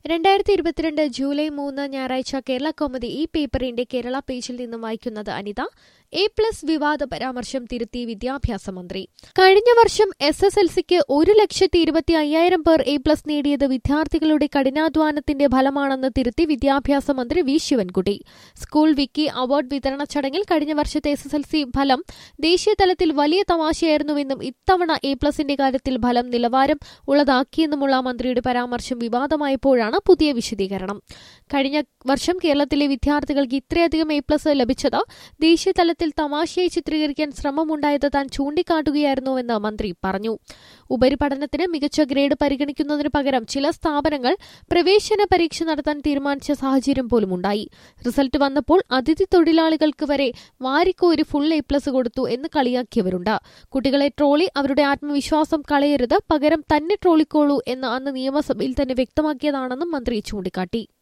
രണ്ടായിരത്തി ഇരുപത്തിരണ്ട് ജൂലൈ മൂന്ന് ഞായറാഴ്ച കേരള കൗമുദി ഈ പേപ്പറിന്റെ കേരള പേജിൽ നിന്നും വായിക്കുന്നത് അനിത എ പ്ലസ് വിവാദ പരാമർശം തിരുത്തി വിദ്യാഭ്യാസ മന്ത്രി കഴിഞ്ഞ വർഷം എസ് എസ് എൽ സിക്ക് ഒരു ലക്ഷത്തി ഇരുപത്തി അയ്യായിരം പേർ എ പ്ലസ് നേടിയത് വിദ്യാർത്ഥികളുടെ കഠിനാധ്വാനത്തിന്റെ ഫലമാണെന്ന് തിരുത്തി വിദ്യാഭ്യാസ മന്ത്രി V Sivankutty school wiki award വിതരണ ചടങ്ങിൽ കഴിഞ്ഞ വർഷത്തെ എസ് എസ് എൽ സി ഫലം ദേശീയ തലത്തിൽ വലിയ തമാശയായിരുന്നുവെന്നും ഇത്തവണ എ പ്ലസിന്റെ കാര്യത്തിൽ ഫലം നിലവാരം ഉള്ളതാക്കിയെന്നുമുള്ള മന്ത്രിയുടെ പരാമർശം വിവാദമായപ്പോഴാണ് പുതിയ വിശദീകരണം കഴിഞ്ഞ വർഷം കേരളത്തിലെ വിദ്യാർത്ഥികൾക്ക് ഇത്രയധികം എ പ്ലസ് ലഭിച്ചത് ദേശീയ തലത്തിൽ തമാശയായി ചിത്രീകരിക്കാൻ ശ്രമമുണ്ടായത് താൻ ചൂണ്ടിക്കാട്ടുകയായിരുന്നുവെന്ന് മന്ത്രി പറഞ്ഞു ഉപരിപഠനത്തിന് മികച്ച ഗ്രേഡ് പരിഗണിക്കുന്നതിന് പകരം ചില സ്ഥാപനങ്ങൾ പ്രവേശന പരീക്ഷ നടത്താൻ തീരുമാനിച്ച സാഹചര്യം പോലുമുണ്ടായി റിസൾട്ട് വന്നപ്പോൾ അതിഥി തൊഴിലാളികൾക്ക് വരെ വാരിക്കോരി ഫുൾ എ പ്ലസ് കൊടുത്തു എന്ന് കളിയാക്കിയവരുണ്ട് കുട്ടികളെ ട്രോളി അവരുടെ ആത്മവിശ്വാസം കളയരുത് പകരം തന്നെ ട്രോളിക്കോളൂ എന്ന് അന്ന് നിയമസഭയിൽ തന്നെ വ്യക്തമാക്കിയതാണെന്നും മന്ത്രി ചൂണ്ടിക്കാട്ടി